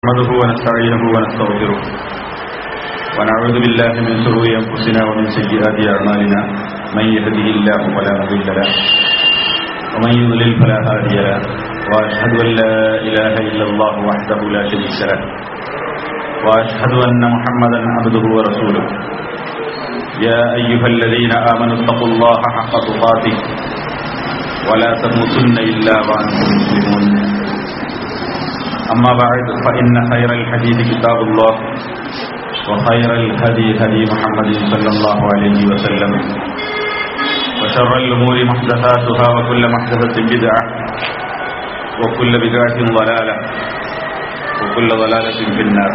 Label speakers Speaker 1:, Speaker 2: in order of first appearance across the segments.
Speaker 1: نحمده ونستعينه ونستغفره ونعوذ بالله من شرور انفسنا ومن سيئات اعمالنا من يهده الله فلا مضل له ومن يضلل فلا هادي له واشهد ان لا اله الا الله وحده لا شريك له واشهد ان محمدا عبده ورسوله يا ايها الذين امنوا اتقوا الله حق تقاته ولا تموتن الا وانتم مسلمون أما بعد فإن خير الحديث كتاب الله وخير الهدي هدي محمد صلى الله عليه وسلم وشر الأمور محدثاتها وكل محدثة بدعة وكل بدعة ضلالة وكل ضلالة في النار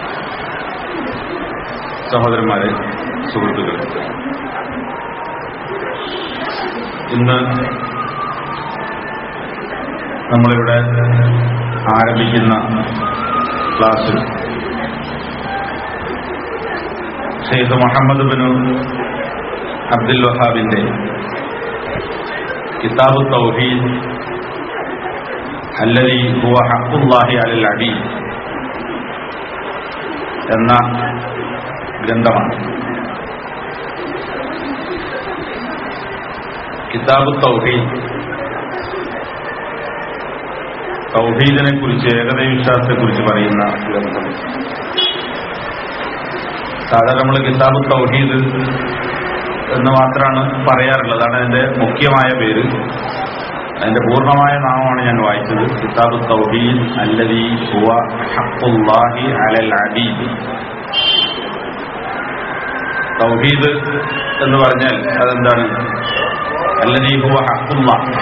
Speaker 1: സഹോദരന്മാരെ സുഹൃത്തുക്കൾ ഇന്ന് നമ്മളിവിടെ ആരംഭിക്കുന്ന class Sheikh Muhammad bin Abdul വഹാബിന്റെ കിതാബ് തൗഹീദ് അല്ലതി ഹുവ ഹഖുല്ലാഹി അലൽ അബീ എന്ന ഗ്രന്ഥമാണ് കിതാബ് തൗഹീദ് തൗഹീദിനെ കുറിച്ച് ഏകദൈവ വിശ്വാസത്തെ കുറിച്ച് പറയുന്ന ഗ്രന്ഥം സാധാരണ നമ്മൾ കിതാബ് തൗഹീദ് എന്ന് മാത്രമാണ് പറയാറുള്ളത് അതാണ് അതിന്റെ മുഖ്യമായ പേര് അതിന്റെ പൂർണ്ണമായ നാമമാണ് ഞാൻ വായിച്ചത് കിതാബ് തൗഹീദ് അല്ലദീ ഹുവ ഹഖുല്ലാഹി അലൽ അബീദ് തൗഹീദ് എന്ന് പറഞ്ഞാൽ അതെന്താണ് അല്ലദീ ഹുവ ഹഖുല്ലാഹ്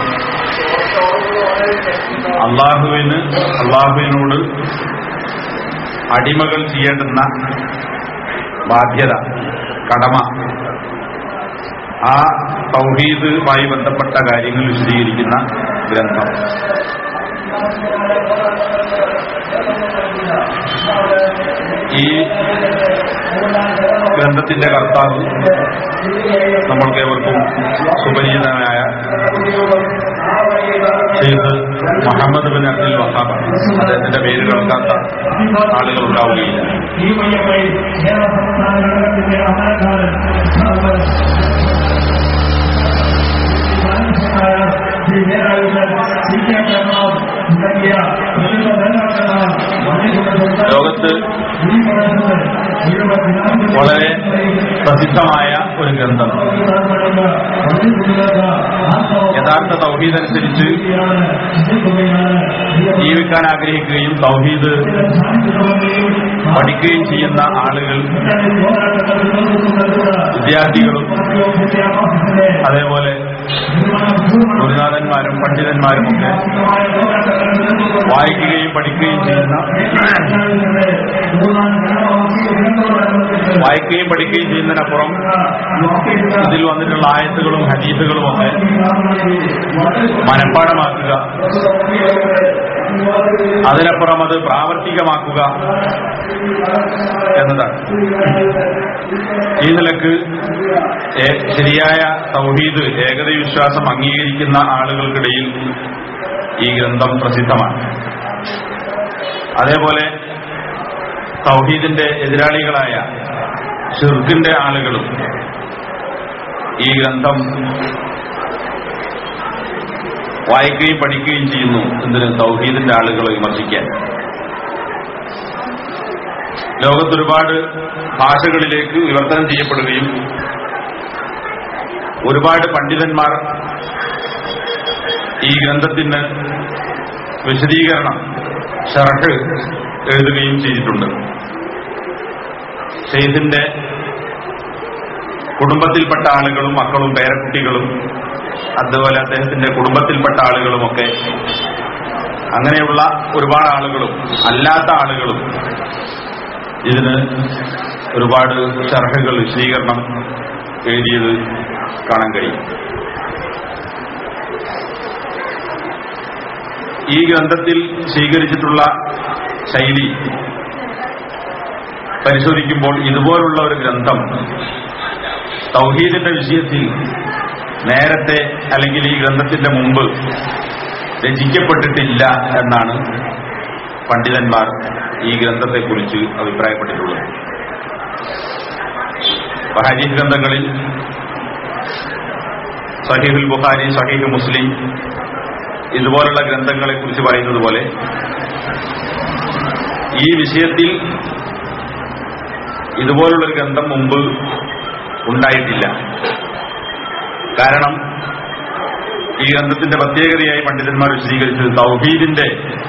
Speaker 1: അള്ളാഹുവിന് അള്ളാഹുവിനോട് അടിമകൾ ചെയ്യേണ്ടുന്ന ബാധ്യത കടമ ആ തൗഹീദുമായി ബന്ധപ്പെട്ട കാര്യങ്ങൾ വിശദീകരിക്കുന്ന ഗ്രന്ഥം ഈ ഗ്രന്ഥത്തിന്റെ കർത്താവ് നമ്മൾക്ക് ഏവർക്കും സുപരിചിതനായ Sheikh Muhammad bin Abdul Wahhab അദ്ദേഹത്തിന്റെ പേര് കേൾക്കാത്ത ആളുകൾ ഉണ്ടാവുകയില്ല
Speaker 2: ഈ മയ്യപ്പൈ കേരള സംസ്ഥാന ഘടകത്തിന്റെ അമരക്കാരൻ ശ്രീ നേരായുധൻ സി കെ പ്രഭാവ് തുടങ്ങിയ പ്രമുഖ നേതാക്കളാൽ
Speaker 1: ലോകത്ത് വളരെ പ്രസിദ്ധമായ ഒരു ഗ്രന്ഥം യഥാർത്ഥ തൗഹീദ് അനുസരിച്ച് ജീവിക്കാൻ ആഗ്രഹിക്കുകയും തൗഹീദ് പഠിക്കുകയും ചെയ്യുന്ന ആളുകൾ വിദ്യാർത്ഥികളും അതേപോലെ ഗുരുനാഥന്മാരും പണ്ഡിതന്മാരും ഒക്കെ വായിക്കുകയും പഠിക്കുകയും ചെയ്യുന്ന വായിക്കുകയും പഠിക്കുകയും ചെയ്യുന്നതിനപ്പുറം ഇതിൽ വന്നിട്ടുള്ള ആയത്തുകളും ഹദീസുകളും ഒക്കെ മനഃപ്പാടമാക്കുക അതിനപ്പുറം അത് പ്രാവർത്തികമാക്കുക എന്നതാണ് ഈ നിലക്ക് ഏ- ശരിയായ തൗഹീദ് ഏകദൈവ വിശ്വാസം അംഗീകരിക്കുന്ന ആളുകൾക്കിടയിൽ ഈ ഗ്രന്ഥം പ്രസിദ്ധമാണ് അതേപോലെ തൗഹീദിന്റെ എതിരാളികളായ ഷിർക്കിന്റെ ആളുകളും ഈ ഗ്രന്ഥം വായിക്കുകയും പഠിക്കുകയും ചെയ്യുന്നു എന്തിന് തൗഹീദിന്റെ ആളുകളെ വിമർശിക്കാൻ ലോകത്തൊരുപാട് ഭാഷകളിലേക്ക് വിവർത്തനം ചെയ്യപ്പെടുകയും ഒരുപാട് പണ്ഡിതന്മാർ ഈ ഗ്രന്ഥത്തിന് വിശദീകരണം ഷർഹ് എഴുതുകയും ചെയ്തിട്ടുണ്ട് ഷെയ്ഖിന്റെ കുടുംബത്തിൽപ്പെട്ട ആളുകളും മക്കളും പേരക്കുട്ടികളും അതുപോലെ അദ്ദേഹത്തിന്റെ കുടുംബത്തിൽപ്പെട്ട ആളുകളുമൊക്കെ അങ്ങനെയുള്ള ഒരുപാട് ആളുകളും അല്ലാത്ത ആളുകളും ഇതിന് ഒരുപാട് ഷർഹകൾ വിശദീകരണം എഴുതിയത് കാണാൻ കഴിയും ഈ ഗ്രന്ഥത്തിൽ സ്വീകരിച്ചിട്ടുള്ള ശൈലി പരിശോധിക്കുമ്പോൾ ഇതുപോലുള്ള ഒരു ഗ്രന്ഥം തൗഹീദിന്റെ വിഷയത്തിൽ നേരത്തെ അല്ലെങ്കിൽ ഈ ഗ്രന്ഥത്തിന്റെ മുമ്പ് രചിക്കപ്പെട്ടിട്ടില്ല എന്നാണ് പണ്ഡിതന്മാർ ഈ ഗ്രന്ഥത്തെക്കുറിച്ച് അഭിപ്രായപ്പെട്ടിട്ടുള്ളത് അപ്പൊ ഹദീസ് ഗ്രന്ഥങ്ങളിൽ സഹീഹുൽ ബുഖാരി സഹീഹ് മുസ്ലിം ഇതുപോലുള്ള ഗ്രന്ഥങ്ങളെ കുറിച്ച് പറയുന്നത് പോലെ ഈ വിഷയത്തിൽ ഇതുപോലുള്ളൊരു ഗ്രന്ഥം മുമ്പ് ഉണ്ടായിട്ടില്ല കാരണം ഈ ഗ്രന്ഥത്തിന്റെ പ്രത്യേകതയായി പണ്ഡിതന്മാർ വിശദീകരിച്ചത് തൗഹീദിന്റെ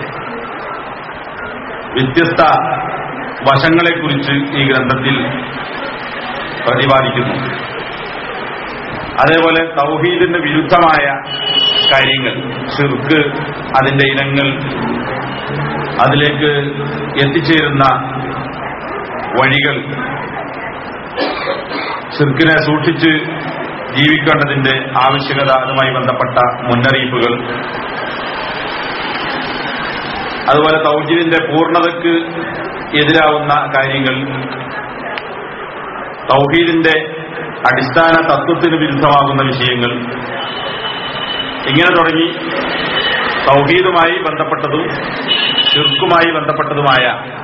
Speaker 1: വ്യത്യസ്ത വശങ്ങളെക്കുറിച്ച് ഈ ഗ്രന്ഥത്തിൽ പ്രതിപാദിക്കുന്നു അതേപോലെ തൗഹീദിന് വിരുദ്ധമായ കാര്യങ്ങൾ ഷിർക്ക് അതിന്റെ ഇനങ്ങൾ അതിലേക്ക് എത്തിച്ചേരുന്ന വഴികൾ ഷിർക്കിനെ സൂക്ഷിച്ച് ജീവിക്കേണ്ടതിന്റെ ആവശ്യകത അതുമായി ബന്ധപ്പെട്ട മുന്നറിയിപ്പുകൾ അതുപോലെ തൗഹീദിന്റെ പൂർണ്ണതയ്ക്ക് എതിരാവുന്ന കാര്യങ്ങൾ തൗഹീദിന്റെ അടിസ്ഥാന തത്വത്തിന് വിരുദ്ധമാകുന്ന വിഷയങ്ങൾ ഇങ്ങനെ തുടങ്ങി തൗഹീദുമായി ബന്ധപ്പെട്ടതും ഷിർക്കുമായി ബന്ധപ്പെട്ടതുമായ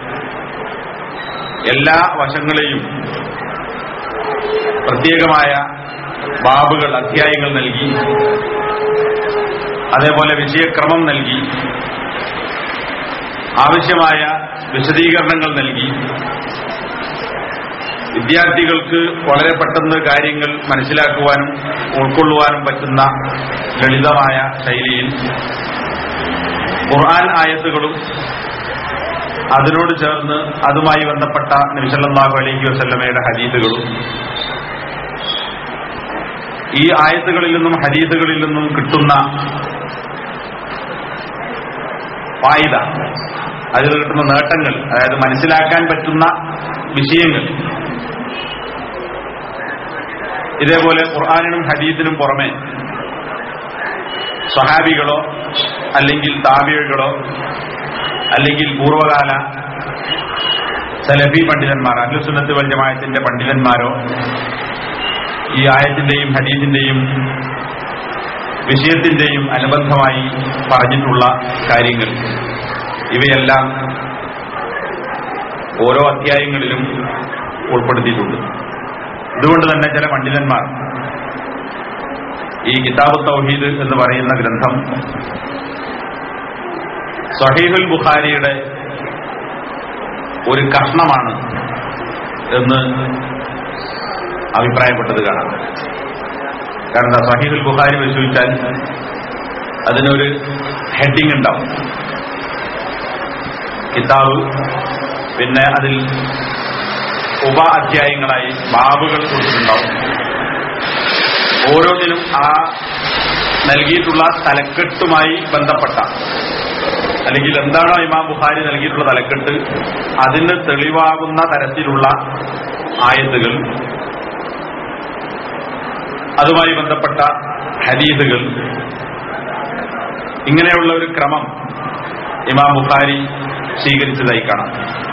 Speaker 1: എല്ലാ വശങ്ങളെയും പ്രത്യേകമായ ബാബുകൾ അധ്യായങ്ങൾ നൽകി അതേപോലെ വിഷയക്രമം നൽകി ആവശ്യമായ വിശദീകരണങ്ങൾ നൽകി വിദ്യാർത്ഥികൾക്ക് വളരെ പെട്ടെന്ന് കാര്യങ്ങൾ മനസ്സിലാക്കുവാനും ഉൾക്കൊള്ളുവാനും പറ്റുന്ന ലളിതമായ ശൈലിയിൽ ഖുർആൻ ആയത്തുകളും അതിനോട് ചേർന്ന് അതുമായി ബന്ധപ്പെട്ട നബിസല്ലാഹു അലൈഹി വസല്ലമയുടെ ഹദീസുകളും ഈ ആയത്തുകളിൽ നിന്നും ഹദീസുകളിൽ നിന്നും കിട്ടുന്ന ഫായിദ അതിൽ കിട്ടുന്ന നേട്ടങ്ങൾ അതായത് മനസ്സിലാക്കാൻ പറ്റുന്ന വിഷയങ്ങൾ ഇതേപോലെ ഖുർആാനിനും ഹദീസിനും പുറമെ സ്വഹാബികളോ അല്ലെങ്കിൽ താബിയകളോ അല്ലെങ്കിൽ പൂർവകാല സലഫി പണ്ഡിതന്മാർ അഹ്ലുസുന്നത്ത് വൽ ജമാഅത്തിന്റെ പണ്ഡിതന്മാരോ ഈ ആയത്തിന്റെയും ഹദീസിന്റെയും വിഷയത്തിന്റെയും അനുബന്ധമായി പറഞ്ഞിട്ടുള്ള കാര്യങ്ങൾ ഇവയെല്ലാം ഓരോ അധ്യായങ്ങളിലും ഉൾപ്പെടുത്തിയിട്ടുണ്ട് ഇതുകൊണ്ട് തന്നെ ചില പണ്ഡിതന്മാർ ഈ കിതാബ് തൗഹീദ് എന്ന് പറയുന്ന ഗ്രന്ഥം സഹീഹുൽ ബുഖാരിയുടെ ഒരു കഷ്ണമാണ് എന്ന് അഭിപ്രായപ്പെട്ടത് കാണാം കാരണം എന്താ സഹീഹുൽ ബുഖാരി പരിശോധിച്ചാൽ അതിനൊരു ഹെഡിങ് ഉണ്ടാവും കിതാബ് പിന്നെ അതിൽ ഉപ അധ്യായങ്ങളായി ബാബുകൾ കൊടുത്തിട്ടുണ്ടാവും ഓരോന്നിനും ആ നൽകിയിട്ടുള്ള തലക്കെട്ടുമായി ബന്ധപ്പെട്ട അല്ലെങ്കിൽ എന്താണോ ഇമാം ബുഖാരി നൽകിയിട്ടുള്ള തലക്കെട്ട് അതിന് തെളിവാകുന്ന തരത്തിലുള്ള ആയത്തുകൾ അതുമായി ബന്ധപ്പെട്ട ഹദീദുകൾ ഇങ്ങനെയുള്ള ഒരു ക്രമം ഇമാം ബുഖാരി സ്വീകരിച്ചതായി കാണാം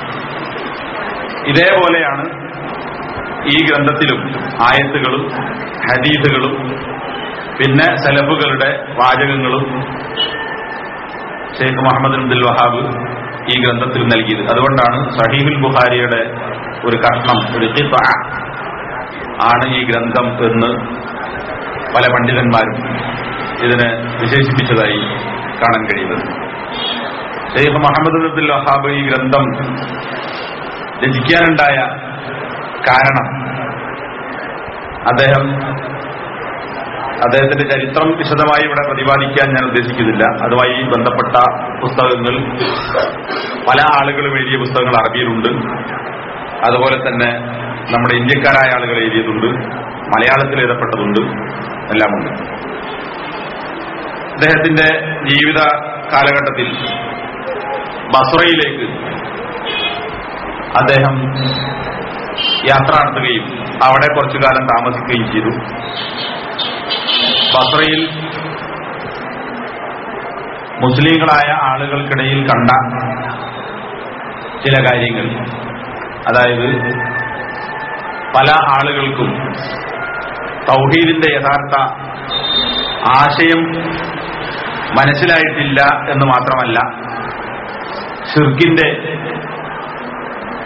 Speaker 1: ഇതേപോലെയാണ് ഈ ഗ്രന്ഥത്തിലും ആയത്തുകളും ഹദീദുകളും പിന്നെ സലഫുകളുടെ വാചകങ്ങളും ഷെയ്ഖ് മുഹമ്മദ് അബ്ദുൽ വഹാബ് ഈ ഗ്രന്ഥത്തിൽ നൽകിയത് അതുകൊണ്ടാണ് സഹീഹുൽ ബുഖാരിയുടെ ഒരു കഷ്ണം ഒരു ഖിത്അ ആണ് ഈ ഗ്രന്ഥം എന്ന് പല പണ്ഡിതന്മാരും ഇതിനെ വിശേഷിപ്പിച്ചതായി കാണാൻ കഴിയുന്നത് ഷെയ്ഖ് മുഹമ്മദ് അബ്ദുൽ വഹാബ് ഈ ഗ്രന്ഥം രചിക്കാനുണ്ടായ കാരണം അദ്ദേഹം അദ്ദേഹത്തിന്റെ ചരിത്രം വിശദമായി ഇവിടെ പ്രതിപാദിക്കാൻ ഞാൻ ഉദ്ദേശിക്കുന്നില്ല അതുമായി ബന്ധപ്പെട്ട പുസ്തകങ്ങൾ പല ആളുകളും എഴുതിയ പുസ്തകങ്ങൾ അറബിയിലുണ്ട് അതുപോലെ തന്നെ നമ്മുടെ ഇന്ത്യക്കാരായ ആളുകൾ എഴുതിയതുണ്ട് മലയാളത്തിൽ എഴുതപ്പെട്ടതുണ്ട് എല്ലാമുണ്ട് അദ്ദേഹത്തിന്റെ ജീവിത കാലഘട്ടത്തിൽ ബസ്രയിലേക്ക് അദ്ദേഹം യാത്ര നടത്തുകയും അവിടെ കുറച്ചു കാലം താമസിക്കുകയും ചെയ്തു ബസ്രയിൽ മുസ്ലിങ്ങളായ ആളുകൾക്കിടയിൽ കണ്ട ചില കാര്യങ്ങൾ അതായത് പല ആളുകൾക്കും തൗഹീദിന്റെ യഥാർത്ഥ ആശയം മനസ്സിലായിട്ടില്ല എന്ന് മാത്രമല്ല ഷിർക്കിന്റെ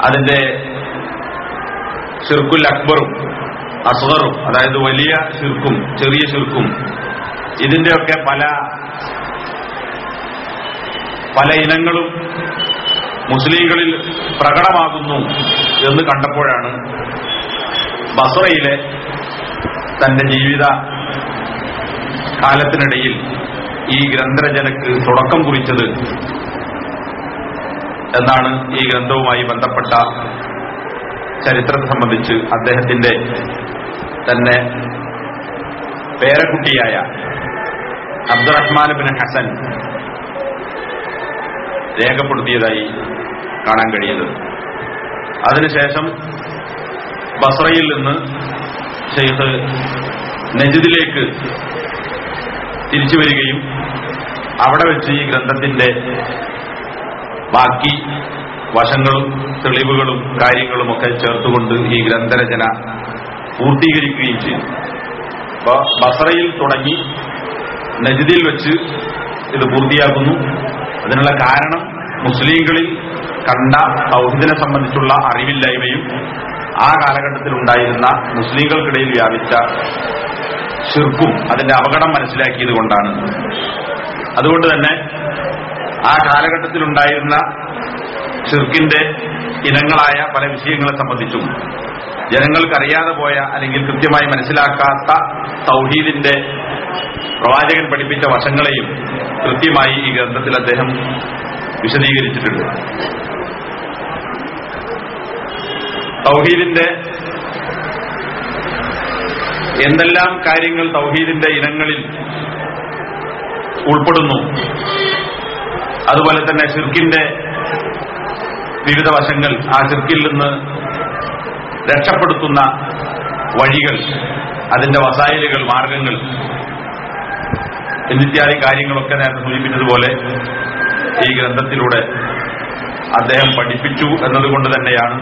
Speaker 1: അതിന്റെ ഷിർക്കുൽ അക്ബറും അസ്ഗറും അതായത് വലിയ ഷിർക്കും ചെറിയ ഷിർക്കും ഇതിന്റെയൊക്കെ പല പല ഇനങ്ങളും മുസ്ലിങ്ങളിൽ പ്രകടമാകുന്നു എന്ന് കണ്ടപ്പോഴാണ് ബസ്രയിലെ തന്റെ ജീവിത കാലത്തിനിടയിൽ ഈ ഗ്രന്ഥരചനക്ക് തുടക്കം കുറിച്ചത് എന്നാണ് ഈ ഗ്രന്ഥവുമായി ബന്ധപ്പെട്ട ചരിത്രത്തെ സംബന്ധിച്ച് അദ്ദേഹത്തിന്റെ തന്നെ പേരക്കുട്ടിയായ അബ്ദുറഹ്മാൻ ബിൻ ഹസൻ രേഖപ്പെടുത്തിയതായി കാണാൻ കഴിയുന്നത് അതിനുശേഷം ബസ്രയിൽ നിന്ന് ഷെയ്ഖ് നജിദിലേക്ക് തിരിച്ചു വരികയും അവിടെ വെച്ച് ഈ ഗ്രന്ഥത്തിന്റെ ബാക്കി വശങ്ങളും തെളിവുകളും കാര്യങ്ങളും ഒക്കെ ചേർത്തുകൊണ്ട് ഈ ഗ്രന്ഥരചന പൂർത്തീകരിക്കുകയും ചെയ്തു അപ്പൊ ബസറയിൽ തുടങ്ങി നജിദിൽ വെച്ച് ഇത് പൂർത്തിയാക്കുന്നു അതിനുള്ള കാരണം മുസ്ലിങ്ങളിൽ കണ്ട സൗഹൃദിനെ സംബന്ധിച്ചുള്ള അറിവില്ലായ്മയും ആ കാലഘട്ടത്തിൽ ഉണ്ടായിരുന്ന മുസ്ലിങ്ങൾക്കിടയിൽ വ്യാപിച്ച ഷിർക്കും അതിന്റെ അപകടം മനസ്സിലാക്കിയത് കൊണ്ടാണ് അതുകൊണ്ട് തന്നെ ആ കാലഘട്ടത്തിൽ ഉണ്ടായിരുന്ന ഷിർക്കിന്റെ ഇനങ്ങളായ പല വിഷയങ്ങളെ സംബന്ധിച്ചും ജനങ്ങൾക്കറിയാതെ പോയ അല്ലെങ്കിൽ കൃത്യമായി മനസ്സിലാക്കാത്ത തൗഹീദിന്റെ പ്രവാചകൻ പഠിപ്പിച്ച വശങ്ങളെയും കൃത്യമായി ഈ ഗ്രന്ഥത്തിൽ അദ്ദേഹം വിശദീകരിച്ചിട്ടുണ്ട് തൗഹീദിന്റെ എന്തെല്ലാം കാര്യങ്ങൾ തൗഹീദിന്റെ ഇനങ്ങളിൽ ഉൾപ്പെടുന്നു അതുപോലെ തന്നെ ഷിർക്കിന്റെ വിവിധ വശങ്ങൾ ആ ഷിർക്കിൽ നിന്ന് രക്ഷപ്പെടുത്തുന്ന വഴികൾ അതിന്റെ വസായിലുകൾ മാർഗങ്ങൾ എന്നിത്യാദി കാര്യങ്ങളൊക്കെ നേരത്തെ സൂചിപ്പിച്ചതുപോലെ ഈ ഗ്രന്ഥത്തിലൂടെ അദ്ദേഹം പഠിപ്പിച്ചു എന്നതുകൊണ്ട് തന്നെയാണ്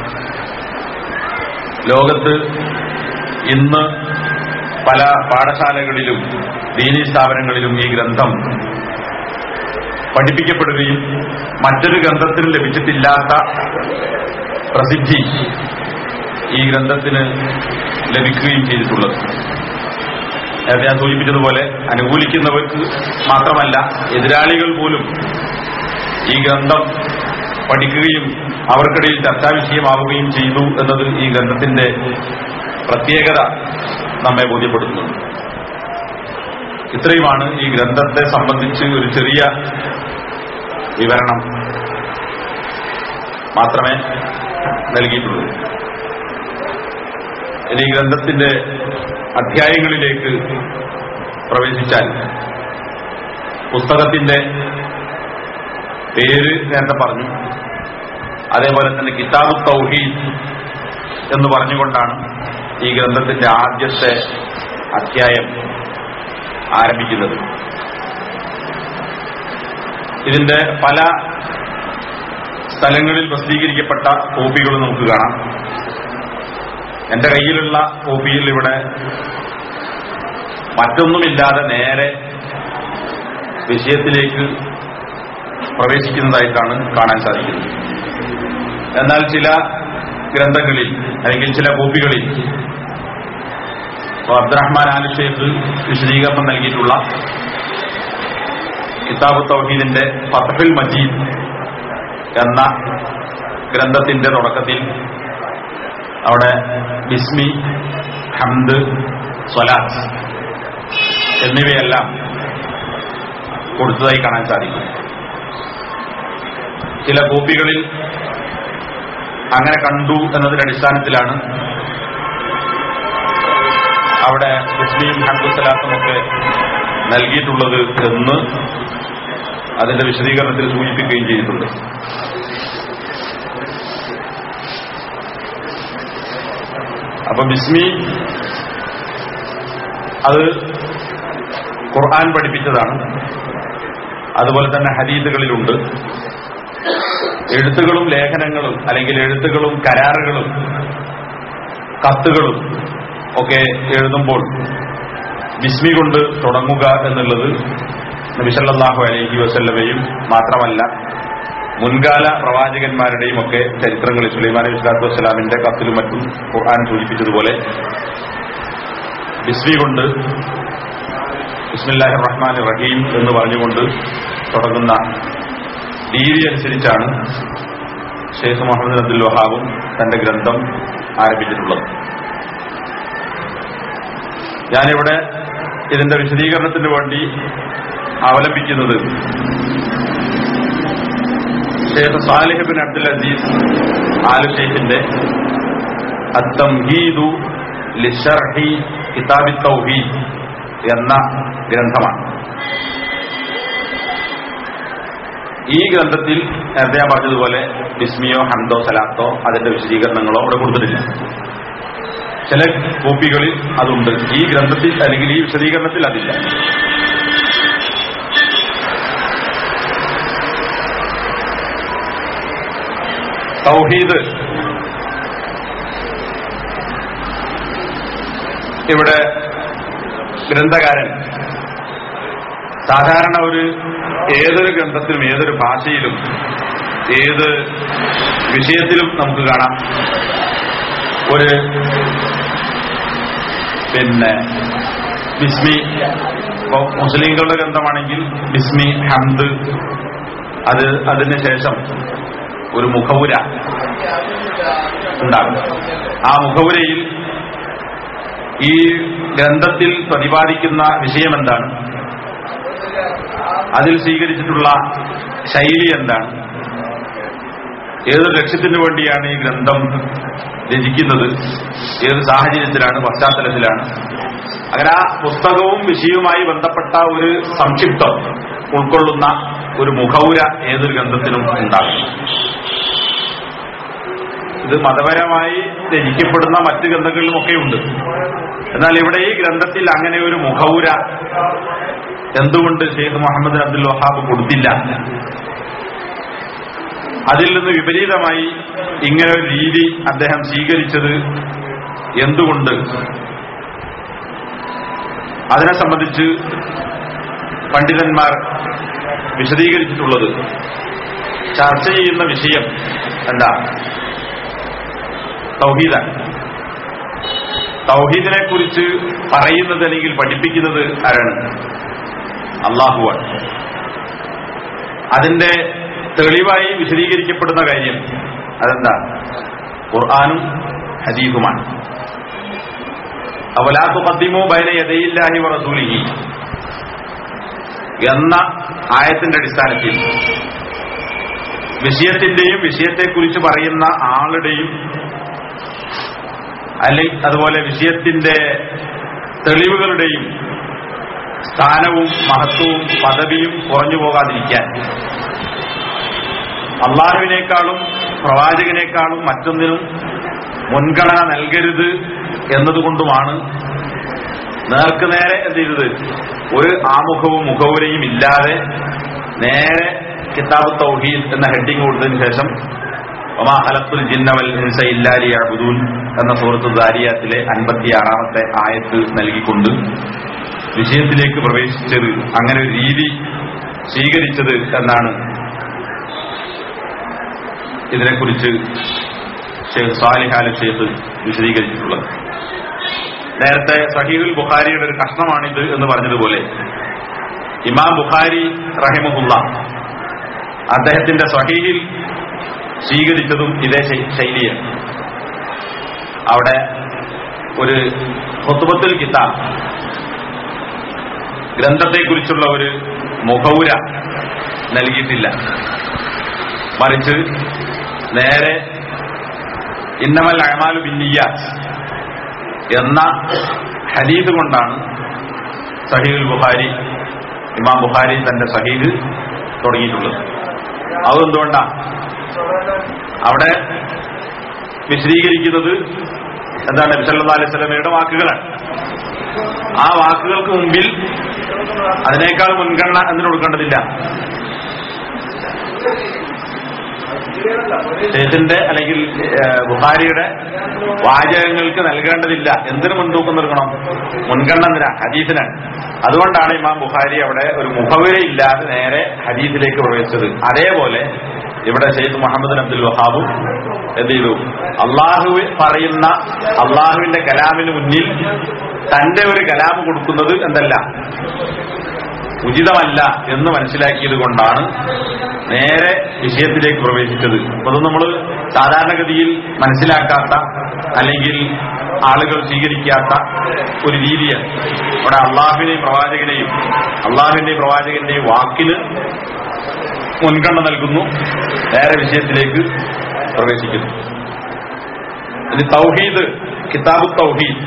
Speaker 1: ലോകത്ത് ഇന്ന് പല പാഠശാലകളിലും ദീനീ സ്ഥാപനങ്ങളിലും ഈ ഗ്രന്ഥം പഠിപ്പിക്കപ്പെടുകയും മറ്റൊരു ഗ്രന്ഥത്തിനും ലഭിച്ചിട്ടില്ലാത്ത പ്രസിദ്ധി ഈ ഗ്രന്ഥത്തിന് ലഭിക്കുകയും ചെയ്തിട്ടുള്ളത് നേരത്തെ ഞാൻ സൂചിപ്പിച്ചതുപോലെ അനുകൂലിക്കുന്നവർക്ക് മാത്രമല്ല എതിരാളികൾ പോലും ഈ ഗ്രന്ഥം പഠിക്കുകയും അവർക്കിടയിൽ ചർച്ചാ വിഷയമാവുകയും ചെയ്തു എന്നത് ഈ ഗ്രന്ഥത്തിന്റെ പ്രത്യേകത നമ്മെ ബോധ്യപ്പെടുത്തുന്നു ഇത്രയുമാണ് ഈ ഗ്രന്ഥത്തെ സംബന്ധിച്ച് ഒരു ചെറിയ വിവരണം മാത്രമേ നൽകിയിട്ടുള്ളൂ ഇനി ഈ ഗ്രന്ഥത്തിന്റെ അധ്യായങ്ങളിലേക്ക് പ്രവേശിച്ചാൽ പുസ്തകത്തിന്റെ പേര് നേരത്തെ പറഞ്ഞു അതേപോലെ തന്നെ കിതാബ് തൗഹീദ് എന്ന് പറഞ്ഞുകൊണ്ടാണ് ഈ ഗ്രന്ഥത്തിന്റെ ആദ്യത്തെ അധ്യായം ആരംഭിക്കുന്നത് ഇതിന്റെ പല സ്ഥലങ്ങളിൽ പ്രസിദ്ധീകരിക്കപ്പെട്ട കോപ്പികൾ നമുക്ക് കാണാം എന്റെ കയ്യിലുള്ള കോപ്പിയിൽ ഇവിടെ മറ്റൊന്നുമില്ലാതെ നേരെ വിഷയത്തിലേക്ക് പ്രവേശിക്കുന്നതായിട്ടാണ് കാണാൻ സാധിക്കുന്നത് എന്നാൽ ചില ഗ്രന്ഥങ്ങളിൽ അല്ലെങ്കിൽ ചില കോപ്പികളിൽ ഇപ്പൊ അബ്ദുറഹ്മാൻ ആലി ഷേഖ് വിശദീകരണം നൽകിയിട്ടുള്ള കിതാബ് തൗഹീദിന്റെ ഫതഹുൽ മജീദ് എന്ന ഗ്രന്ഥത്തിന്റെ തുടക്കത്തിൽ അവിടെ ബിസ്മി ഹംദ് സ്വലാത്ത് എന്നിവയെല്ലാം കൊടുത്തതായി കാണാൻ സാധിക്കും ചില കോപ്പികളിൽ അങ്ങനെ കണ്ടു എന്നതിന്റെ അടിസ്ഥാനത്തിലാണ് അവിടെ ബിസ്മിയും ഹംദു സ്വലാത്തും ഒക്കെ നൽകിയിട്ടുള്ളത് എന്ന് അതിന്റെ വിശദീകരണത്തിൽ സൂചിപ്പിക്കുകയും ചെയ്തിട്ടുണ്ട് അപ്പൊ ബിസ്മി അത് ഖുർആൻ പഠിപ്പിച്ചതാണ് അതുപോലെ തന്നെ ഹദീദുകളിലുണ്ട് എഴുത്തുകളും ലേഖനങ്ങളും അല്ലെങ്കിൽ എഴുത്തുകളും കരാറുകളും കത്തുകളും ഒക്കെ എഴുതുമ്പോൾ ബിസ്മി കൊണ്ട് തുടങ്ങുക എന്നുള്ളത് നബിസല്ലാഹു അലൈഹി വസല്ലമയും മാത്രമല്ല മുൻകാല പ്രവാചകന്മാരുടെയും ഒക്കെ ചരിത്രങ്ങളിൽ സുലൈമാൻ അലൈഹി സ്വലാത്തു വസ്സലാമിന്റെ കത്തിലും മറ്റും ഖുർആൻ സൂചിപ്പിച്ചതുപോലെ ബിസ്മി കൊണ്ട് ബിസ്മില്ലാഹി റഹ്മാൻ റഹീം എന്ന് പറഞ്ഞുകൊണ്ട് തുടങ്ങുന്ന രീതി അനുസരിച്ചാണ് ഷെയ്ഖ് മുഹമ്മദ് അബ്ദുൽ വഹാബും തന്റെ ഗ്രന്ഥം ആരംഭിച്ചിട്ടുള്ളത് ഞാനിവിടെ ഇതിന്റെ വിശദീകരണത്തിന് വേണ്ടി അവലംബിക്കുന്നത് Sheikh Salih bin Abdul Aziz Al ഷെയ്ഖിന്റെ അത്തംഹീദു ലിഷർഹി കിതാബി തൗഹീദ് എന്ന ഗ്രന്ഥമാണ് ഈ ഗ്രന്ഥത്തിൽ നേരത്തെ ഞാൻ പറഞ്ഞതുപോലെ ബിസ്മിയോ ഹംദോ സലാത്തോ അതിന്റെ വിശദീകരണങ്ങളോ അവിടെ കൊടുത്തിട്ടില്ല ചില കോപ്പികളിൽ അതുണ്ട് ഈ ഗ്രന്ഥത്തിൽ അല്ലെങ്കിൽ ഈ വിശദീകരണത്തിൽ അതില്ല തൗഹീദ് ഇവിടെ ഗ്രന്ഥകാരൻ സാധാരണ ഒരു ഏതൊരു ഗ്രന്ഥത്തിലും ഏതൊരു ഭാഷയിലും ഏത് വിഷയത്തിലും നമുക്ക് കാണാം ഒരു പിന്നെ ബിസ്മി ഇപ്പൊ മുസ്ലിങ്ങളുടെ ഗ്രന്ഥമാണെങ്കിൽ ബിസ്മി ഹംദ് അത് അതിന് ശേഷം ഒരു മുഖവുര ഉണ്ടാകും ആ മുഖവുരയിൽ ഈ ഗ്രന്ഥത്തിൽ പ്രതിപാദിക്കുന്ന വിഷയം എന്താണ് അതിൽ സ്വീകരിച്ചിട്ടുള്ള ശൈലി എന്താണ് ഏത് ലക്ഷ്യത്തിന് വേണ്ടിയാണ് ഈ ഗ്രന്ഥം രചിക്കുന്നത് ഏത് സാഹചര്യത്തിലാണ് പശ്ചാത്തലത്തിലാണ് അങ്ങനെ ആ പുസ്തകവും വിഷയവുമായി ബന്ധപ്പെട്ട ഒരു സംക്ഷിപ്തം ഉൾക്കൊള്ളുന്ന ഒരു മുഖൗര ഏതൊരു ഗ്രന്ഥത്തിനും ഉണ്ടാകും ഇത് മതപരമായി രചിക്കപ്പെടുന്ന മറ്റ് ഗ്രന്ഥങ്ങളിലുമൊക്കെ ഉണ്ട് എന്നാൽ ഇവിടെ ഈ ഗ്രന്ഥത്തിൽ അങ്ങനെ ഒരു മുഖൗര എന്തുകൊണ്ട് ഷെയ്ഖ് മുഹമ്മദ് അബ്ദുൽ വഹാബ് കൊടുത്തില്ല അതിൽ നിന്ന് വിപരീതമായി ഇങ്ങനെ ഒരു രീതി അദ്ദേഹം സ്വീകരിച്ചത് എന്തുകൊണ്ട് അതിനെ സംബന്ധിച്ച് പണ്ഡിതന്മാർ വിശദീകരിച്ചിട്ടുള്ളത് ചർച്ച ചെയ്യുന്ന വിഷയം എന്താ തൗഹീദാണ് തൗഹീദിനെ കുറിച്ച് പറയുന്നത് അല്ലെങ്കിൽ പഠിപ്പിക്കുന്നത് ആരാണ് അള്ളാഹുവാണ് അതിന്റെ തെളിവായി വിശദീകരിക്കപ്പെടുന്ന കാര്യം അതെന്താ ഖുർആാനും ഹദീഫുമാണ് അവലാത്തു കദ്ദിമു ബൈന യദയില്ലാഹി വറസൂലിഹി എന്ന ആയത്തിന്റെ അടിസ്ഥാനത്തിൽ വിഷയത്തിന്റെയും വിഷയത്തെക്കുറിച്ച് പറയുന്ന ആളുടെയും അല്ലെങ്കിൽ അതുപോലെ വിഷയത്തിന്റെ തെളിവുകളുടെയും സ്ഥാനവും മഹത്വവും പദവിയും കുറഞ്ഞു പോകാതിരിക്കാൻ അള്ളാഹുവിനേക്കാളും പ്രവാചകനേക്കാളും മറ്റൊന്നിനും മുൻഗണന നൽകരുത് എന്നതുകൊണ്ടുമാണ് നേർക്കുനേരെ എന്ത് ചെയ്തത് ഒരു ആമുഖവും മുഖവുരയും ഇല്ലാതെ നേരെ കിതാബ് തൗഹീദ് എന്ന ഹെഡിങ് കൊടുത്തതിന് ശേഷം ഒമാ ഹലത്തുൽ ജിന്നവൽ ഹിൻസ ഇല്ലാലി അബുദൂൻ എന്ന സുഹൃത്ത് ദാരിയാത്തിലെ അൻപത്തിയാറാമത്തെ ആയത്ത് നൽകിക്കൊണ്ട് വിഷയത്തിലേക്ക് പ്രവേശിച്ചത് അങ്ങനെ ഒരു രീതി സ്വീകരിച്ചത് എന്നാണ് ഇതിനെക്കുറിച്ച് ഷെയ്ഖ് സാലിഹ് അൽ ഷെയ്ഖ് വിശദീകരിച്ചിട്ടുള്ളത് നേരത്തെ സഹീദുൽ ബുഖാരിയുടെ ഒരു കഷ്ണമാണിത് എന്ന് പറഞ്ഞതുപോലെ ഇമാം ബുഖാരി റഹിമഹുല്ല അദ്ദേഹത്തിന്റെ സഹീഹിൽ സ്വീകരിച്ചതും ഇതേ ശൈ- ശൈലിയാണ് അവിടെ ഒരു ഹുത്തുബത്തുൽ കിതാബ് ഗ്രന്ഥത്തെക്കുറിച്ചുള്ള ഒരു മുഖൗര നൽകിയിട്ടില്ല മറിച്ച് നേരെ ഇന്നമൽ അഴമാലു ബിന്നിയാസ് എന്ന ഹദീദ് കൊണ്ടാണ് സഹീദുൽ ബുഖാരി ഇമാം ബുഖാരി തന്റെ സഹീദ് തുടങ്ങിയിട്ടുള്ളത് അതെന്തുകൊണ്ടാ അവിടെ വിശദീകരിക്കുന്നത് എന്താണ് നബിസല്ലാ അലൈഹി സ്വലമയുടെ വാക്കുകളാണ് ആ വാക്കുകൾക്ക് മുമ്പിൽ അതിനേക്കാൾ മുൻഗണന എന്തിനു കൊടുക്കേണ്ടതില്ല ഷെയ്ഖിന്റെ അല്ലെങ്കിൽ ഏഹ്, ബുഹാരിയുടെ വാചകങ്ങൾക്ക് നൽകേണ്ടതില്ല എന്തിനു മുൻതൂക്കം നൽകണം മുൻഗണന എന്തിനാ ഹദീസിനാണ് അതുകൊണ്ടാണ് ഇമാം ബുഹാരി അവിടെ ഒരു മുഖവിരയില്ലാതെ നേരെ ഹദീസിലേക്ക് പ്രവേശിച്ചത് അതേപോലെ ഇവിടെ ഷെയ്ഖ് മുഹമ്മദ് അബ്ദുൽ വഹാബും എന്ത് ചെയ്തു അള്ളാഹു പറയുന്ന അള്ളാഹുവിന്റെ കലാമിന് മുന്നിൽ തന്റെ ഒരു കലാം കൊടുക്കുന്നത് എന്തല്ല ഉചിതമല്ല എന്ന് മനസ്സിലാക്കിയത് കൊണ്ടാണ് നേരെ വിഷയത്തിലേക്ക് പ്രവേശിച്ചത് അപ്പൊ അത് നമ്മൾ സാധാരണഗതിയിൽ മനസ്സിലാക്കാത്ത അല്ലെങ്കിൽ ആളുകൾ സ്വീകരിക്കാത്ത ഒരു രീതിയാണ് അവിടെ അള്ളാഹുവിനെയും പ്രവാചകനെയും അള്ളാഹുവിന്റെയും പ്രവാചകന്റെയും വാക്കിന് മുൻഗണന നൽകുന്നു നേരെ വിഷയത്തിലേക്ക് പ്രവേശിക്കുന്നു ഇനി തൗഹീദ് കിതാബ് തൗഹീദ്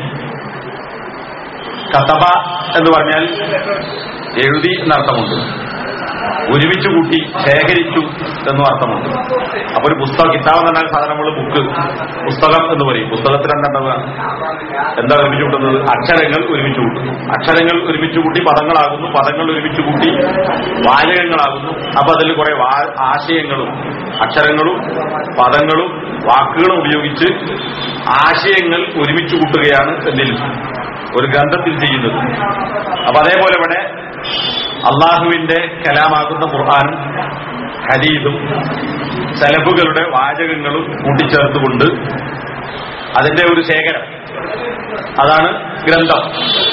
Speaker 1: കതബ എന്ന് പറഞ്ഞാൽ എഴുതി എന്നർത്ഥമുണ്ട് ഒരുമിച്ച് കൂട്ടി ശേഖരിച്ചു എന്നും അർത്ഥമുണ്ട് അപ്പൊ ഒരു പുസ്തകം കിതാബ് എന്ന് പറഞ്ഞാൽ സാധാരണ നമ്മൾ ബുക്ക് പുസ്തകം എന്ന് പറയും പുസ്തകത്തിൽ എന്താ ഉണ്ടാവുക എന്താ ഒരുമിച്ച് കൂട്ടുന്നത് അക്ഷരങ്ങൾ ഒരുമിച്ച് കൂട്ടുന്നു അക്ഷരങ്ങൾ ഒരുമിച്ച് കൂട്ടി പദങ്ങളാകുന്നു പദങ്ങൾ ഒരുമിച്ച് കൂട്ടി വാചകങ്ങളാകുന്നു അപ്പൊ അതിൽ കുറെ വാ- ആശയങ്ങളും അക്ഷരങ്ങളും പദങ്ങളും വാക്കുകളും ഉപയോഗിച്ച് ആശയങ്ങൾ ഒരുമിച്ച് കൂട്ടുകയാണ് എന്തിൽ ഒരു ഗ്രന്ഥത്തിൽ ചെയ്യുന്നത് അപ്പൊ അതേപോലെ ഇവിടെ അള്ളാഹുവിന്റെ കലാമാകുന്ന ഖുർആാനും ഹദീദും സലഫുകളുടെ വാചകങ്ങളും കൂട്ടിച്ചേർത്തുകൊണ്ട് അതിന്റെ ഒരു ശേഖരം അതാണ് ഗ്രന്ഥം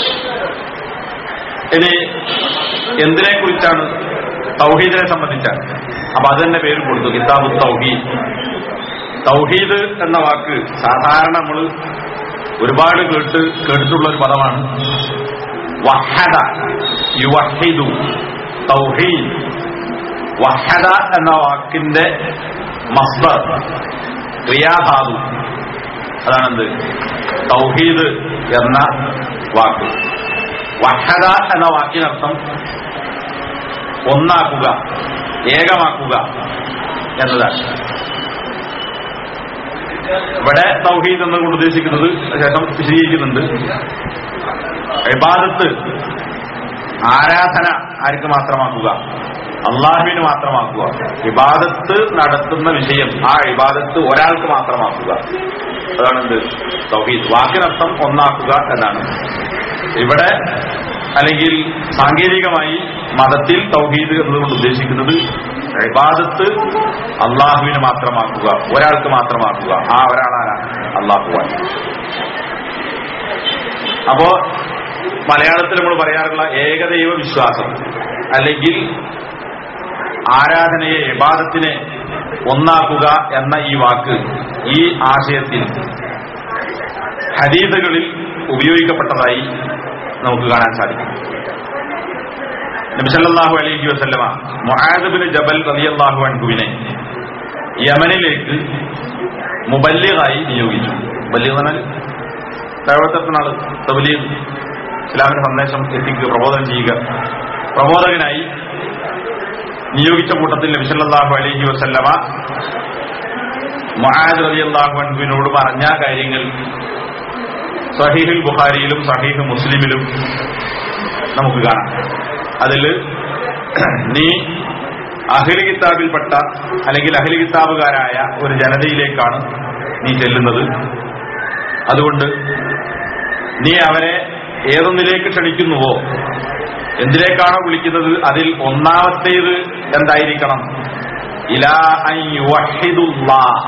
Speaker 1: ഇനി എന്തിനെ കുറിച്ചാണ് തൗഹീദിനെ സംബന്ധിച്ചാണ് അപ്പൊ അത് തന്നെ പേര് കൊടുത്തു കിതാബ് തൗഹീദ് തൗഹീദ് എന്ന വാക്ക് സാധാരണ നമ്മൾ ഒരുപാട് കേട്ട് കേട്ടിട്ടുള്ള ഒരു പദമാണ് വഹദ യുവഹിദു തൗഹീദ് വഹദ എന്ന വാക്കിന്റെ മസ്ദർ ക്രിയാധാതു അതാണെന്ത് തൗഹീദ് എന്ന വാക്ക് വഹദ എന്ന വാക്കിനർത്ഥം ഒന്നാക്കുക ഏകമാക്കുക എന്നതാണ് ഇവിടെ തൗഹീദ് എന്നുകൊണ്ട് ഉദ്ദേശിക്കുന്നത് ശേഷം വിശദീകരിക്കുന്നുണ്ട് ഇബാദത്ത് ആരാധന ആർക്ക് മാത്രമാക്കുക അള്ളാഹുവിന് മാത്രമാക്കുക ഇബാദത്ത് നടത്തുന്ന വിഷയം ആ ഇബാദത്ത് ഒരാൾക്ക് മാത്രമാക്കുക അതാണ് എന്ത് തൗഹീദ് വാക്കിനർത്ഥം ഒന്നാക്കുക എന്നാണ് ഇവിടെ അല്ലെങ്കിൽ സാങ്കേതികമായി മതത്തിൽ തൗഹീദ് എന്നതുകൊണ്ട് ഉദ്ദേശിക്കുന്നത് ഇബാദത്ത് അള്ളാഹുവിന് മാത്രമാക്കുക ഒരാൾക്ക് മാത്രമാക്കുക ആ ഒരാളാണ് അള്ളാഹുവാൻ അപ്പോ മലയാളത്തിൽ നമ്മൾ പറയാറുള്ള ഏകദൈവ വിശ്വാസം അല്ലെങ്കിൽ ആരാധനയെ ഇബാദത്തിനെ ഒന്നാക്കുക എന്ന ഈ വാക്ക് ഈ ആശയത്തിൽ ഹദീദുകളിൽ ഉപയോഗിക്കപ്പെട്ടതായി നമുക്ക് കാണാൻ സാധിക്കും നബിസല്ലാഹു അലൈഹി വസല്ലമ മുആദബിന് ജബൽ റളിയല്ലാഹു അൻഹുവിനെ യമനിലേക്ക് മുബല്ലിഗായി നിയോഗിച്ചു മുബല്ലിഗ് എന്ന് പറഞ്ഞാൽ ദൈവത്തെത്തുന്ന ആള് തബലീഗ് ഇസ്ലാമിന്റെ സന്ദേശം എത്തിക്കുക പ്രബോധനം ചെയ്യുക പ്രബോധകനായി നിയോഗിച്ച കൂട്ടത്തിൽ നബിസല്ലാഹു അലൈഹി വസല്ലമ മുആദ് റളിയല്ലാഹു അൻഹുവിനോട് പറഞ്ഞ കാര്യങ്ങൾ സഹീഹുൽ ബുഖാരിയിലും സഹീഹ് മുസ്ലിമിലും നമുക്ക് കാണാം അതിൽ നീ അഹ്ലി കിതാബിൽപ്പെട്ട അല്ലെങ്കിൽ അഹ്ലി കിതാബുകാരായ ഒരു ജനതയിലേക്കാണ് നീ ചെല്ലുന്നത് അതുകൊണ്ട് നീ അവരെ ഏതൊന്നിലേക്ക് ക്ഷണിക്കുന്നുവോ എന്തിലേക്കാണോ വിളിക്കുന്നത് അതിൽ ഒന്നാമത്തേത് എന്തായിരിക്കണം ഇലാ അൻ യുവഹിദുല്ലാഹ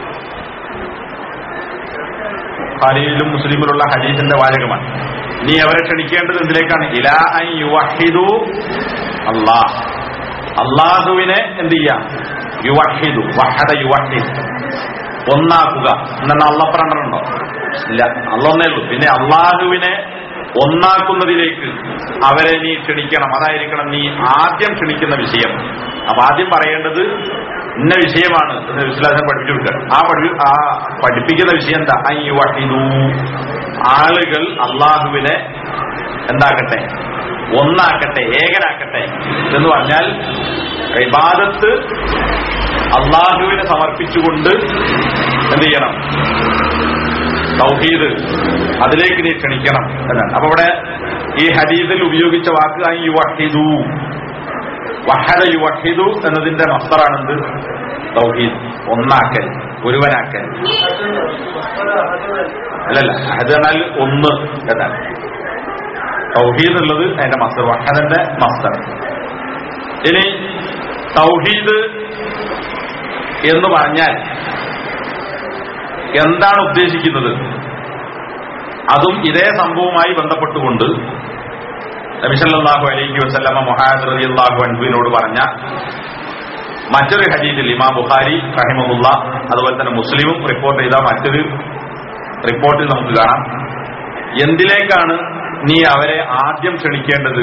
Speaker 1: ഖാലിയിലും മുസ്ലിമിലുള്ള ഹദീസിന്റെ വാചകമാണ് നീ അവരെ ക്ഷണിക്കേണ്ടത് എന്തിലേക്കാണ് ഇലാ അൻ യുവഹിദു അല്ലാഹ് അള്ളാഹുവിനെ എന്ത് ചെയ്യാം യുവഹിദു വഹദ യുവഹിദ് ഒന്നാക്കുക എന്നാണ് അള്ള പറഞ്ഞിട്ടുണ്ടോ ഇല്ല അള്ളൊന്നേ ഉള്ളൂ പിന്നെ അള്ളാഹുവിനെ ഒന്നാക്കുന്നതിലേക്ക് അവരെ നീ ക്ഷണിക്കണം അതായിരിക്കണം നീ ആദ്യം ക്ഷണിക്കുന്ന വിഷയം അപ്പൊ ആദ്യം പറയേണ്ടത് ഇന്ന വിഷയമാണ് എന്ന് വിശ്വാസം പഠിപ്പിച്ചു കൊടുക്കുക ആ പഠി ആ പഠിപ്പിക്കുന്ന വിഷയം എന്താ ഐ വഹിദു ആളുകൾ അള്ളാഹുവിനെ എന്താക്കട്ടെ ഒന്നാക്കട്ടെ ഏകനാക്കട്ടെ എന്ന് പറഞ്ഞാൽ ഇബാദത്ത് അള്ളാഹുവിനെ സമർപ്പിച്ചുകൊണ്ട് എന്ത് ചെയ്യണം തൗഹീദ് അതിലേക്ക് നീ ക്ഷണിക്കണം എന്നാണ് അപ്പൊ ഇവിടെ ഈ ഹദീദിൽ ഉപയോഗിച്ച വാക്ക് ഐ യുവഹിദു വഹദ യുവഹിദു എന്നതിന്റെ മസ്തറാണെന്ത് തൗഹീദ് ഒന്നാക്കൽ ഒരുവനാക്കൽ അല്ലല്ല അത് എന്നാൽ ഒന്ന് എന്നാണ് തൗഹീദ് ഉള്ളത് അതിന്റെ മസ്തർ വഹദന്റെ മസ്തർ ഇനി തൗഹീദ് എന്ന് പറഞ്ഞാൽ എന്താണ് ഉദ്ദേശിക്കുന്നത് അതും ഇതേ സംഭവവുമായി ബന്ധപ്പെട്ടുകൊണ്ട് നബിസല്ലാഹു അലൈഹി വസല്ലമ മൊഹാദ് റളിയല്ലാഹു അൻഹുവിനോട് പറഞ്ഞ മറ്റൊരു ഹദീദിൽ ഇമാം ബുഖാരി റഹിമഹുല്ല അതുപോലെ തന്നെ മുസ്ലിമും റിപ്പോർട്ട് ചെയ്ത മറ്റൊരു റിപ്പോർട്ടിൽ നമുക്ക് കാണാം എന്തിലേക്കാണ് നീ അവരെ ആദ്യം ക്ഷണിക്കേണ്ടത്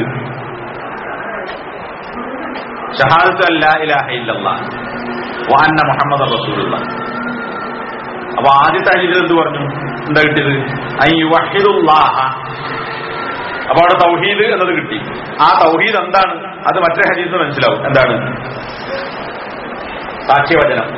Speaker 1: ഷഹാദത്ത് അല്ലാ ഇലാഹ ഇല്ലല്ലാഹ് വാന്ന മുഹമ്മദ് റസൂലുള്ള അപ്പൊ ആദ്യത്തെ ഹദീസിൽ എന്ത് പറഞ്ഞു എന്താ കിട്ടിയത് ഐ വഹിദുല്ലാഹ അപ്പൊ അവിടെ തൗഹീദ് എന്നത് കിട്ടി ആ തൗഹീദ് എന്താണ് അത് മറ്റേ ഹദീസ് മനസ്സിലാവും എന്താണ് സാക്ഷ്യവചനം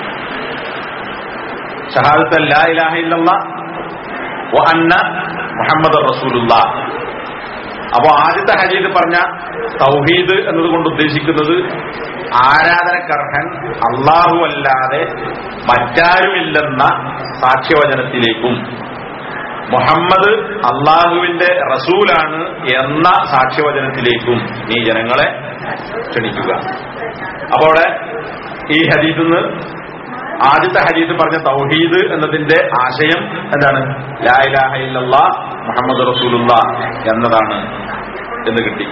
Speaker 1: ഷഹാദത്ത് ലാ ഇലാഹ ഇല്ലല്ലാഹ് വ അന്ന മുഹമ്മദ് റസൂലുള്ള അപ്പോ ആദ്യത്തെ ഹദീദ് പറഞ്ഞ തൗഹീദ് എന്നതുകൊണ്ട് ഉദ്ദേശിക്കുന്നത് ആരാധനക്കർഹൻ അള്ളാഹു അല്ലാതെ മറ്റാരുമില്ലെന്ന സാക്ഷ്യവചനത്തിലേക്കും മുഹമ്മദ് അള്ളാഹുവിന്റെ റസൂലാണ് എന്ന സാക്ഷ്യവചനത്തിലേക്കും നീ ജനങ്ങളെ ക്ഷണിക്കുക അപ്പോ അവിടെ ഈ ഹദീസിൽ നിന്ന് ആദ്യത്തെ ഹദീസ് പറഞ്ഞ തൗഹീദ് എന്നതിന്റെ ആശയം എന്താണ് ലാ ഇലാഹ ഇല്ലല്ലാ മുഹമ്മദ് റസൂലുള്ള എന്നതാണ് എന്ന് കിട്ടി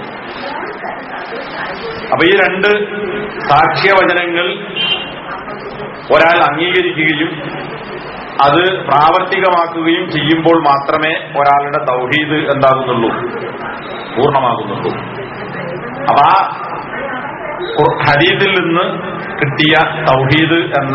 Speaker 1: അപ്പൊ ഈ രണ്ട് സാക്ഷ്യവചനങ്ങൾ ഒരാൾ അംഗീകരിക്കുകയും അത് പ്രാവർത്തികമാക്കുകയും ചെയ്യുമ്പോൾ മാത്രമേ ഒരാളുടെ തൗഹീദ് എന്താകുന്നുള്ളൂ പൂർണ്ണമാകുന്നുള്ളൂ അപ്പൊ ആ ഖുർ- ഹദീദിൽ നിന്ന് കിട്ടിയ തൗഹീദ് എന്ന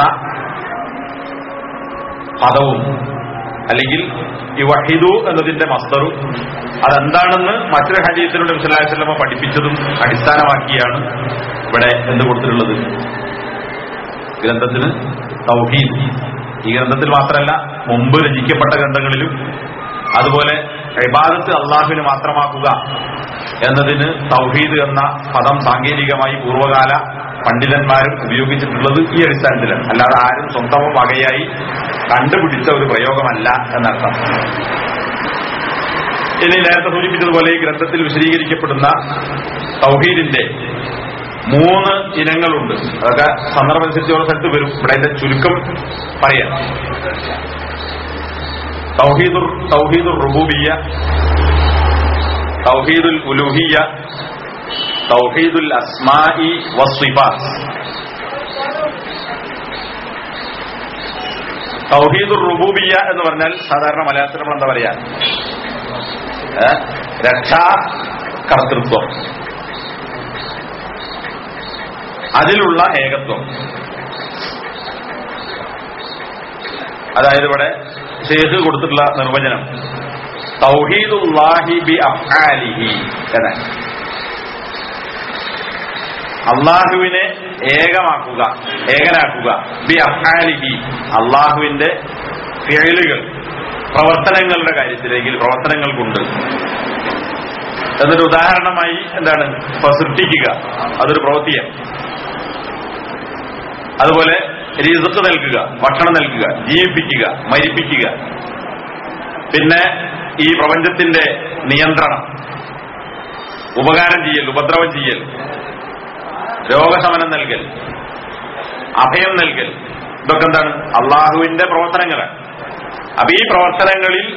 Speaker 1: പദവും അല്ലെങ്കിൽ ഈ വഹിദു എന്നതിന്റെ മസ്തറും അതെന്താണെന്ന് മറ്റൊരു ഹദീസിലൂടെ മുസ്ലാസ്ലമ പഠിപ്പിച്ചതും അടിസ്ഥാനമാക്കിയാണ് ഇവിടെ എന്ത് കൊടുത്തിട്ടുള്ളത് ഗ്രന്ഥത്തിന് തൗഹീദ് ഈ ഗ്രന്ഥത്തിൽ മാത്രമല്ല മുമ്പ് രചിക്കപ്പെട്ട ഗ്രന്ഥങ്ങളിലും അതുപോലെ ഇബാദത്ത് അള്ളാഹുവിന് മാത്രമാക്കുക എന്നതിന് തൗഹീദ് എന്ന പദം സാങ്കേതികമായി പൂർവ്വകാല പണ്ഡിതന്മാരും ഉപയോഗിച്ചിട്ടുള്ളത് ഈ അടിസ്ഥാനത്തിലാണ് അല്ലാതെ ആരും സ്വന്തം വകയായി കണ്ടുപിടിച്ച ഒരു പ്രയോഗമല്ല എന്നർത്ഥം ഇനി നേരത്തെ സൂചിപ്പിച്ചതുപോലെ ഈ ഗ്രന്ഥത്തിൽ വിശദീകരിക്കപ്പെടുന്ന തൗഹീദിന്റെ മൂന്ന് ഇനങ്ങളുണ്ട് അതൊക്കെ സന്ദർഭമനുസരിച്ച് ഓരോ സ്ഥലത്ത് വരും ഇവിടെ അതിന്റെ ചുരുക്കം പറയാം തൗഹീദുർ തൗഹീദുർ റുബൂബിയ തൗഹീദുൽ ഉലൂഹിയ തൗഹീദുൽ അസ്മായി വസ്വിഫാത്ത് തൗഹീദുർ റുബൂബിയ എന്ന് പറഞ്ഞാൽ സാധാരണ മലയാളത്തിൽ നമ്മൾ എന്താ പറയാ ഏ? രക്ഷാ കർത്തൃത്വം അതിലുള്ള ഏകത്വം അതായത് ഇവിടെ ഷേഖ് കൊടുത്തിട്ടുള്ള നിർവചനം തൗഹീദുല്ലാഹി ബി അഫ്ആലിഹി എന്നാണ് അള്ളാഹുവിനെ ഏകമാക്കുക ഏകനാക്കുക ബി അഫ്ആലിഹി അള്ളാഹുവിന്റെ ഫിയലുകൾ പ്രവർത്തനങ്ങളുടെ കാര്യത്തിലെങ്കിൽ പ്രവർത്തനങ്ങൾ കൊണ്ട് എന്നൊരു ഉദാഹരണമായി എന്താണ് ഇപ്പൊ സൃഷ്ടിക്കുക അതൊരു പ്രവൃത്തിയാണ് അതുപോലെ റിസക്ക് നൽകുക ഭക്ഷണം നൽകുക ജീവിപ്പിക്കുക മരിപ്പിക്കുക പിന്നെ ഈ പ്രപഞ്ചത്തിന്റെ നിയന്ത്രണം ഉപകാരം ചെയ്യൽ ഉപദ്രവം ചെയ്യൽ രോഗശമനം നൽകൽ അഭയം നൽകൽ ഇതൊക്കെ എന്താണ് അള്ളാഹുവിന്റെ പ്രവർത്തനങ്ങളാണ് അപ്പൊ ഈ പ്രവർത്തനങ്ങളിൽ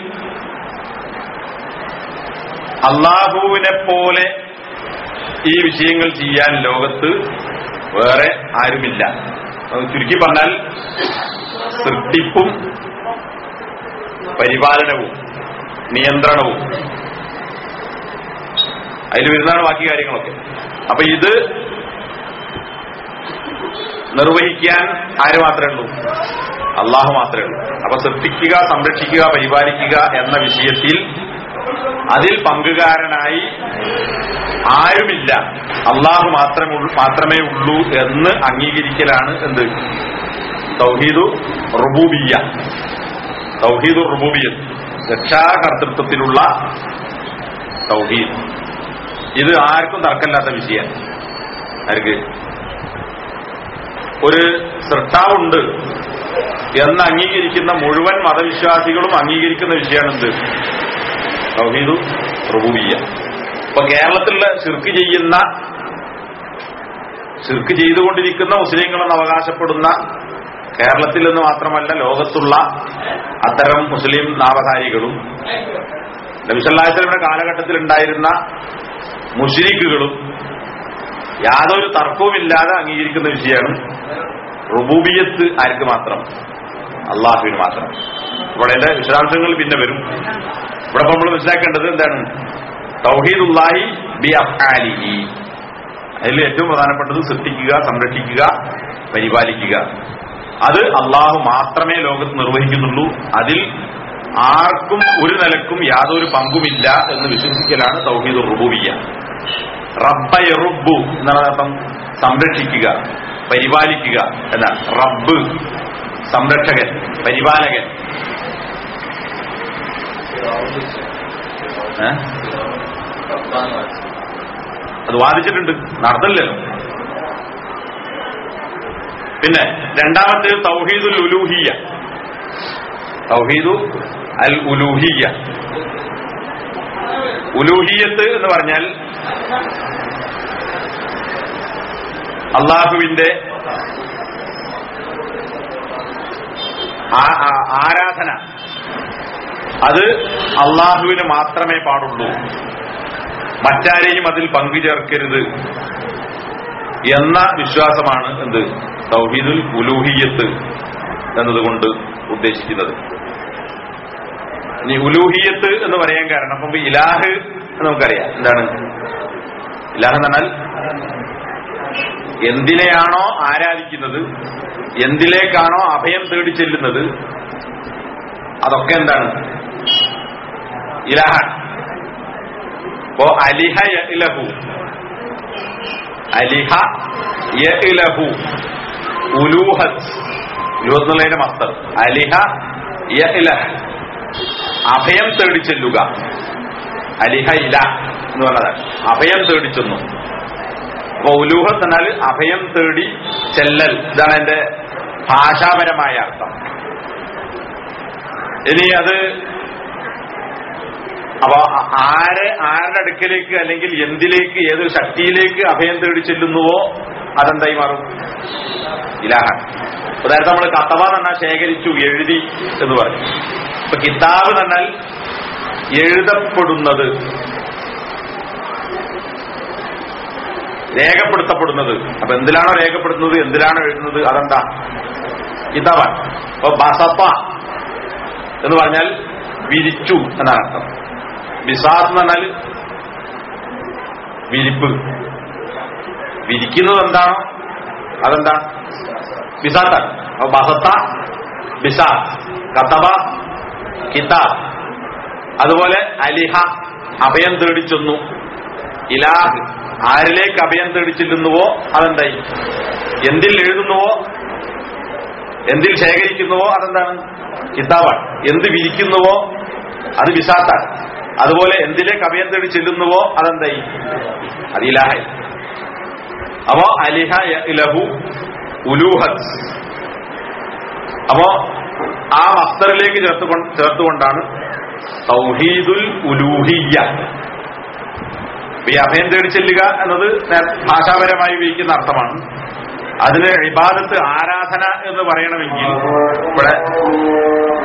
Speaker 1: അള്ളാഹുവിനെ പോലെ ഈ വിഷയങ്ങൾ ചെയ്യാൻ ലോകത്ത് വേറെ ആരുമില്ല അത് ചുരുക്കി പറഞ്ഞാൽ സൃഷ്ടിപ്പും പരിപാലനവും നിയന്ത്രണവും അതിൽ വരുന്നതാണ് ബാക്കി കാര്യങ്ങളൊക്കെ അപ്പൊ ഇത് നിർവഹിക്കാൻ ആര് മാത്രമേ ഉള്ളൂ അള്ളാഹു മാത്രമേ ഉള്ളൂ അപ്പൊ സൃഷ്ടിക്കുക സംരക്ഷിക്കുക പരിപാലിക്കുക എന്ന വിഷയത്തിൽ അതിൽ പങ്കുകാരനായി ആരുമില്ല അള്ളാഹു മാത്രമേ ഉള്ളൂ- മാത്രമേ ഉള്ളൂ എന്ന് അംഗീകരിക്കലാണ് എന്ത് തൗഹീദു റുബൂബിയ തൗഹീദു റുബൂബിയ രക്ഷാകർത്തൃത്വത്തിലുള്ള തൗഹീദ് ഇത് ആർക്കും തർക്കമില്ലാത്ത വിഷയമാണ് ആർക്ക് ഒരു സൃഷ്ടാവുണ്ട് എന്ന് അംഗീകരിക്കുന്ന മുഴുവൻ മതവിശ്വാസികളും അംഗീകരിക്കുന്ന വിഷയമാണ് എന്ത് തൗഹീദു റുബൂബിയ ഇപ്പൊ കേരളത്തിലുള്ള ശിർക്ക് ചെയ്യുന്ന ശിർക്ക് ചെയ്തുകൊണ്ടിരിക്കുന്ന മുസ്ലിങ്ങളെന്ന് അവകാശപ്പെടുന്ന കേരളത്തിൽ നിന്ന് മാത്രമല്ല ലോകത്തുള്ള അത്തരം മുസ്ലിം നാമധാരികളും നബിസല്ലാസ്ലമിയുടെ കാലഘട്ടത്തിൽ ഉണ്ടായിരുന്ന മുഷിരിക്കുകളും യാതൊരു തർക്കവുമില്ലാതെ അംഗീകരിക്കുന്ന വിഷയമാണ് റുബൂബിയത്ത് ആർക്ക് മാത്രം അള്ളാഹുവിന് മാത്രം ഇവിടെ എന്റെ വിശദാംശങ്ങൾ പിന്നെ വരും ഇവിടെ ഇപ്പൊ നമ്മൾ മനസ്സിലാക്കേണ്ടത് എന്താണ് തൗഹീദുല്ലാഹി ബി അഫ്ആലിഹി അതിൽ ഏറ്റവും പ്രധാനപ്പെട്ടത് സൃഷ്ടിക്കുക സംരക്ഷിക്കുക പരിപാലിക്കുക അത് അള്ളാഹു മാത്രമേ ലോകത്ത് നിർവഹിക്കുന്നുള്ളൂ അതിൽ ആർക്കും ഒരു നിലക്കും യാതൊരു പങ്കുമില്ല എന്ന് വിശ്വസിക്കലാണ് തൗഹീദ് റുബൂബിയ റബ്ബ യറുബു എന്നാണ് അർത്ഥം സംരക്ഷിക്കുക പരിപാലിക്കുക എന്നാണ് റബ്ബ് സംരക്ഷകൻ പരിപാലകൻ ഏ? അത് വാദിച്ചിട്ടുണ്ട് നടന്നില്ലല്ലോ പിന്നെ രണ്ടാമത്തെ തൗഹീദുൽ ഉലൂഹിയ തൗഹീദു അൽ ഉലൂഹിയ ഉലൂഹിയത്ത് എന്ന് പറഞ്ഞാൽ അള്ളാഹുവിന്റെ ആ- ആ- ആരാധന അത് അള്ളാഹുവിന് മാത്രമേ പാടുള്ളൂ മറ്റാരെയും അതിൽ പങ്കുചേർക്കരുത് എന്ന വിശ്വാസമാണ് എന്ത് തൗഹീദുൽ ഉലൂഹിയത്ത് എന്നതുകൊണ്ട് ഉദ്ദേശിക്കുന്നത് ഇനി ഉലൂഹിയത്ത് എന്ന് പറയാൻ കാരണം അപ്പം ഇലാഹ് എന്ന് നമുക്കറിയാം എന്താണ് ഇലാഹ് എന്ന് പറഞ്ഞാൽ എന്തിനെയാണോ ആരാധിക്കുന്നത് എന്തിലേക്കാണോ അഭയം തേടി ചെല്ലുന്നത് അതൊക്കെ എന്താണ് ഇലാഹാണ് അപ്പോ അലിഹ ഇലഹു അലിഹ ഇലഹു ഉലൂഹത്ത് ഉലൂഹത്തുള്ളതിന്റെ മസ്തർ അലിഹ ഇലഹ് അഭയം തേടി ചെല്ലുക അലിഹ ഇല എന്ന് പറഞ്ഞതാണ് അഭയം തേടി ചെന്നു അപ്പൊ ഉലൂഹത്ത് എന്നാൽ അഭയം തേടി ചെല്ലൽ ഇതാണ് എന്റെ ഭാഷാപരമായ അർത്ഥം ഇനി അത് അപ്പൊ ആരെ ആരുടെ അടുക്കലേക്ക് അല്ലെങ്കിൽ എന്തിലേക്ക് ഏതൊരു ശക്തിയിലേക്ക് അഭയം തേടി ചെല്ലുന്നുവോ അതെന്തായി മാറും ഇലാഹാണ് അതായത് നമ്മൾ കത്തവ തന്നെ ശേഖരിച്ചു എഴുതി എന്ന് പറഞ്ഞു ഇപ്പൊ കിതാബ് എന്നാൽ എഴുതപ്പെടുന്നത് രേഖപ്പെടുത്തപ്പെടുന്നത് അപ്പൊ എന്തിലാണോ രേഖപ്പെടുത്തുന്നത് എന്തിലാണോ എഴുതുന്നത് അതെന്താ കിതാബാണ് അപ്പൊ ബസപ്പ എന്ന് പറഞ്ഞാൽ വിരിച്ചു എന്നാണ് അർത്ഥം ബിസാത്ത് എന്ന് പറഞ്ഞാൽ വിരിപ്പ് വിരിക്കുന്നത് എന്താണോ അതെന്താ ബിസാത്താണ് അപ്പൊ ബസത്ത ബിസാത്ത് കത്തബ കിതാബ് അതുപോലെ അലിഹ അഭയം തേടി ചെന്നു ഇലാഹ് ആരിലേക്ക് അഭയം തേടി ചെല്ലുന്നുവോ അതെന്തായി എന്തിൽ എഴുതുന്നുവോ എന്തിൽ ശേഖരിക്കുന്നുവോ അതെന്താണ് കിതാബാണ് എന്ത് വിരിക്കുന്നുവോ അത് വിസാത്താണ് അതുപോലെ എന്തിലേക്ക് അഭയം തേടി ചെല്ലുന്നുവോ അതെന്തായി അത് ഇലാഹായി അപ്പോ അലിഹ ഇലഹു ഉലൂഹത്ത് അപ്പോ ആ മസ്തറിലേക്ക് ചേർത്തുകൊണ്ട് ചേർത്തുകൊണ്ടാണ് തൗഹീദുൽ ഉലൂഹിയ ഈ അഭയം തേടി ചെല്ലുക എന്നത് നേ- ഭാഷാപരമായി ഉപയോഗിക്കുന്ന അർത്ഥമാണ് അതിന് ഇബാദത്ത് ആരാധന എന്ന് പറയണമെങ്കിൽ ഇവിടെ